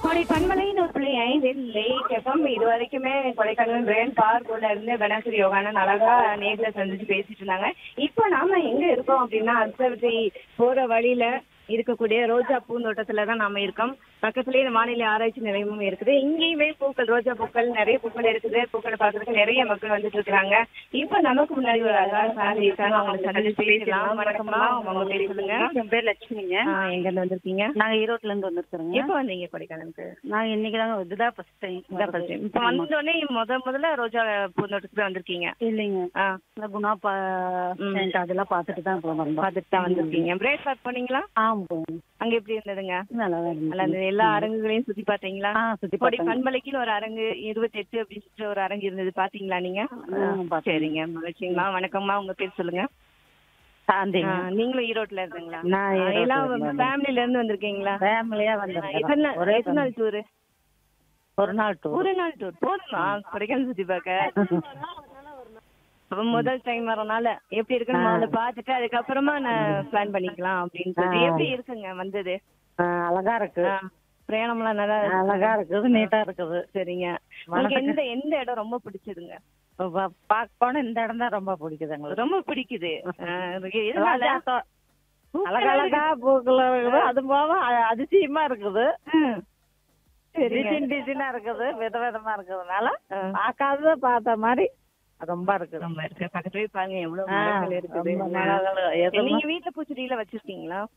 கொடை பண்பலைன்னு ஒரு புள்ளி ஐந்தில் லேக் எஃப்எம் இது வரைக்குமே கொடைக்கானல் பிரெயின் பார்க்குள்ள இருந்து பெனாசிரி யோகானன் அழகா நேர்ல சந்திச்சு பேசிட்டு இருந்தாங்க இப்போ நாம எங்க இருக்கோம் அப்படின்னா அர்த்தவத்தை போற வழியில இருக்கக்கூடிய ரோஜா பூந்தோட்டத்துல தான் நாம இருக்கோம் பக்கத்துலயே இந்த வானிலை ஆராய்ச்சி நிலையமும் இருக்குது இங்கேயுமே பூக்கள் ரோஜா பூக்கள் நிறைய பூக்கள் இருக்குது பூக்களை பார்க்கறதுக்கு நிறைய மக்கள் வந்துட்டு இருக்காங்க இப்போ நமக்கு முன்னாடி ஒரு அழகான ஃபேமிலி இருக்காங்க அவங்களை சந்திச்சு பேசலாம் வணக்கம்மா உங்க பேர் சொல்லுங்க என் பேர் லட்சுமிங்க ஆ, எங்க இருந்து வந்திருக்கீங்க நாங்க ஈரோட்ல இருந்து வந்திருக்கிறோங்க எப்போ வந்தீங்க கொடைக்கானலுக்கு நாங்க இன்னைக்கு தாங்க இதுதான் ஃபர்ஸ்ட் டைம் இதான் first time. இப்ப வந்த உடனே முத முதல்ல ரோஜா பூந்தோட்டத்துக்கு வந்திருக்கீங்க இல்லைங்க ஆ, இந்த குணா பா ம். tent அதெல்லாம் பார்த்துட்டு தான் இப்போ வந்தோம் பார்த்துட்டு தான் வந்திருக்கீங்க பிரேக்ஃபாஸ்ட் பண்ணீங்களா ஆமா போகணும் அங்க எப்படி இருந்ததுங்க நல்லா தான் நல்லா இருந்துச்சு. இருந்தது எல்லா அரங்குகளையும் சுத்தி பாத்தீங்களா ஆ சுத்தி கொடை பார்த்தோங்க பண்பலைக்குன்னு ஒரு அரங்கு இருபத்தி எட்டு அப்படின்னு சொல்லிட்டு ஒரு அரங்கு இருந்தது பாத்தீங்களா நீங்க ஆ, பார்த்தேன். சரிங்க மகிழ்ச்சிங்கம்மா வணக்கம்மா உங்க பேர் சொல்லுங்க சாந்திங்க ஆ, நீங்களும் ஈரோட்ல இருந்தீங்களா நான் ஆ, ஈரோட்ல எல்லாம் இருந்து ஃபேமிலில இருந்து வந்திருக்கீங்களா ஃபேமிலியா எத்தனை வந்திருக்கோம் ஒரே எத்தனை நாள் டூரு ஒரு நாள் டூர் ஒரு நாள் டூர் போதுமா கொடைக்கானல் சுத்தி பார்க்க அப்ப முதல் டைம் வரனால எப்படி இருக்குன்னு முதல்ல பார்த்துட்டு அதுக்கப்புறமா நான் பிளான் பண்ணிக்கலாம் அப்படின்னு சொல்லிட்டு எப்படி இருக்குங்க வந்தது அழகா இருக்கு ஆ, பிரயாணம்லாம் நல்லா அழகா இருக்குது நீட்டா இருக்குது சரிங்க உங்களுக்கு எந்த எந்த இடம் ரொம்ப பிடிச்சதுங்க பா- பார்க்க போனா இந்த இடம் தான் ரொம்ப பிடிக்குது எங்களுக்கு ரொம்ப பிடிக்குது ஆ, எதனால ரோஜா தோ- அழகழகா பூக்கள் இருக்குது அது போக அ- அதிசயமா இருக்குது ம். சரிங்க டிசைன் டிசைனா இருக்குது விதவிதமா இருக்கிறதுனால ஆ. பார்க்காதத பார்த்த மாதிரி ரொம்ப இருக்குது ரொம்ப இருக்கு பக்கத்துலயே பாருங்க எவ்வளவு ஆ, மரங்கள் இருக்குது ரொம்ப மரங்கள் இருக்குது. நீங்க வீட்டுல பூச்செடியில வச்சிருக்கீங்களா